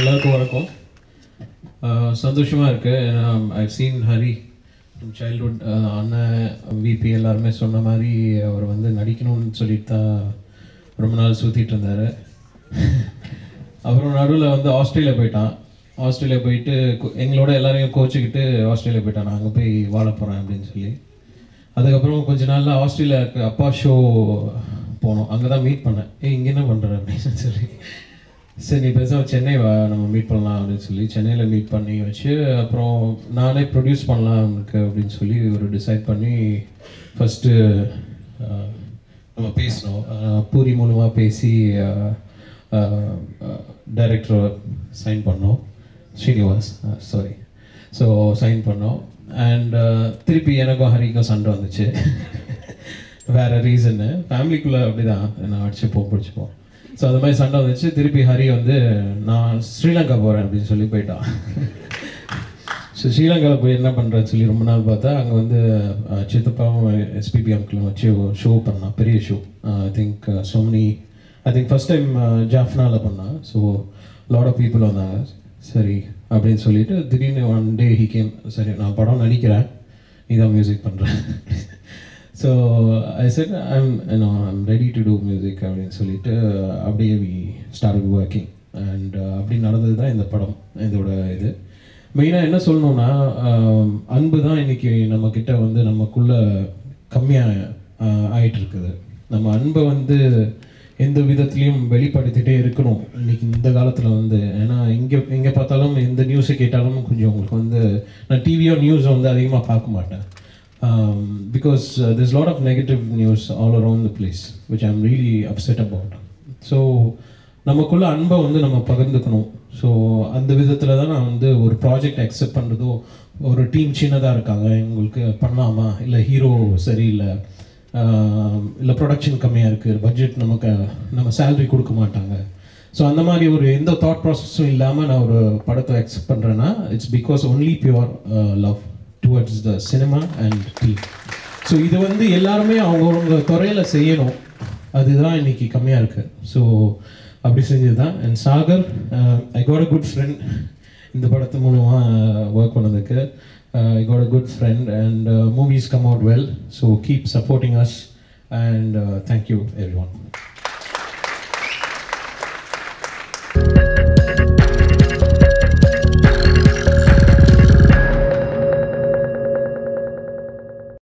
எல்லாருக்கும் வணக்கம் சந்தோஷமாக இருக்குது ஏன்னா ஐ சீன் ஹரி சைல்ட்ஹுட் அண்ணன் விபி எல்லாருமே சொன்ன மாதிரி அவர் வந்து நடிக்கணும்னு சொல்லிட்டு தான் ரொம்ப நாள் சுற்றிட்டு இருந்தார் அப்புறம் நடுவில் வந்து ஆஸ்திரேலியா போயிட்டான் ஆஸ்திரேலியா போயிட்டு கு- எங்களோட எல்லாரையும் கோச்சிக்கிட்டு ஆஸ்திரேலியா போயிட்டான் நான் அங்கே போய் வாழ போகிறேன் அப்படின்னு சொல்லி அதுக்கப்புறம் கொஞ்ச நாள்ல ஆஸ்திரேலியாவுக்கு அப்பா ஷோ போனோம் அங்கே தான் மீட் பண்ணேன் ஏய் இங்கே என்ன பண்ணுற அப்படின்னு சொல்லி சரி நீ பேசாம சென்னை வா நம்ம மீட் பண்ணலாம் அப்படின்னு சொல்லி சென்னையில் மீட் பண்ணி வச்சு அப்புறம் நானே ப்ரொடியூஸ் பண்ணலாம் அவனுக்கு அப்படின்னு சொல்லி ஒரு டிசைட் பண்ணி ஃபஸ்ட்டு நம்ம பேசினோம் அஹ், பூரி மூலமாக பேசி டைரக்டர் சைன் பண்ணோம் ஸ்ரீனிவாஸ் சாரி ஸோ சைன் பண்ணோம் அண்ட் திருப்பி எனக்கும் ஹரிக்கும் சண்டை வந்துச்சு வேற ரீசன்னு ஃபேமிலிக்குள்ளே அப்படிதான் நான் அடிச்சுப்போம் பிடிச்சிப்போம் ஸோ அந்த மாதிரி சண்டை வந்துச்சு திருப்பி ஹரி வந்து நான் ஸ்ரீலங்கா போகிறேன் அப்படின்னு சொல்லி போயிட்டான் ஸோ ஸ்ரீலங்காவில் போய் என்ன பண்ணுறேன்னு சொல்லி ரொம்ப நாள் பார்த்தா அங்கே வந்து அஹ், சித்தப்பாவும் எஸ்பிபி அங்கிளும் வச்சு ஷோ பண்ணான் பெரிய show I think so many I think first time ஜாஃப்னாவில் பண்ணான் ஸோ லாட் ஆஃப் பீப்புள் வந்தாங்க சரி அப்படின்னு சொல்லிட்டு திடீர்னு ஒன் டே ஹி கேம் சரி நான் படம் நடிக்கிறேன் நீ தான் மியூசிக் பண்ணுறேன் so I said I'm I'm ready to do music அப்படின்னு சொல்லிட்டு அப்படியே வி ஸ்டார்ட் ஒர்க்கிங் அண்ட் அப்படி நடந்தது தான் இந்த படம் இதோட இது மெயினாக என்ன சொல்லணும்னா ஆம், அன்பு தான் இன்னைக்கு நம்ம கிட்ட வந்து நமக்குள்ள கம்மியாக ஆயிட்டு இருக்குது நம்ம அன்பை வந்து எந்த விதத்துலையும் வெளிப்படுத்திட்டே இருக்கணும் இன்னைக்கு இந்த காலத்தில் வந்து ஏன்னா எங்கே எங்கே பார்த்தாலும் எந்த நியூஸை கேட்டாலும் கொஞ்சம் உங்களுக்கு வந்து நான் டிவியோ நியூஸ் வந்து அதிகமாக பார்க்க மாட்டேன் because there's lot of negative news all around the place which I'm really upset about so நமக்குள்ள அன்பை வந்து நம்ம பகிர்ந்துக்கணும் ஸோ அந்த விதத்தில் தான் நான் வந்து ஒரு ப்ராஜெக்ட் அக்செப்ட் பண்ணுறதோ ஒரு டீம் சின்னதாக இருக்காங்க எங்களுக்கு பண்ணலாமா இல்லை ஹீரோ சரியில்லை இல்லை ப்ரொடக்ஷன் கம்மியாக இருக்குது பட்ஜெட் நமக்கு நம்ம சேலரி கொடுக்க மாட்டாங்க ஸோ அந்த மாதிரி ஒரு எந்த தாட் ப்ராசஸும் இல்லாமல் நான் ஒரு படத்தை அக்செப்ட் பண்ணுறேன்னா it's because only pure love towards the cinema and team so இது வந்து எல்லாருமே அவங்கவுங்க துறையில் செய்யணும் அதுதான் இன்னைக்கு கம்மியாக இருக்குது ஸோ அப்படி செஞ்சது தான் and Sagar I got a good friend இந்த படத்து மூலமாக ஒர்க் பண்ணதுக்கு I got a good friend and movies come out well so keep supporting us and thank you every one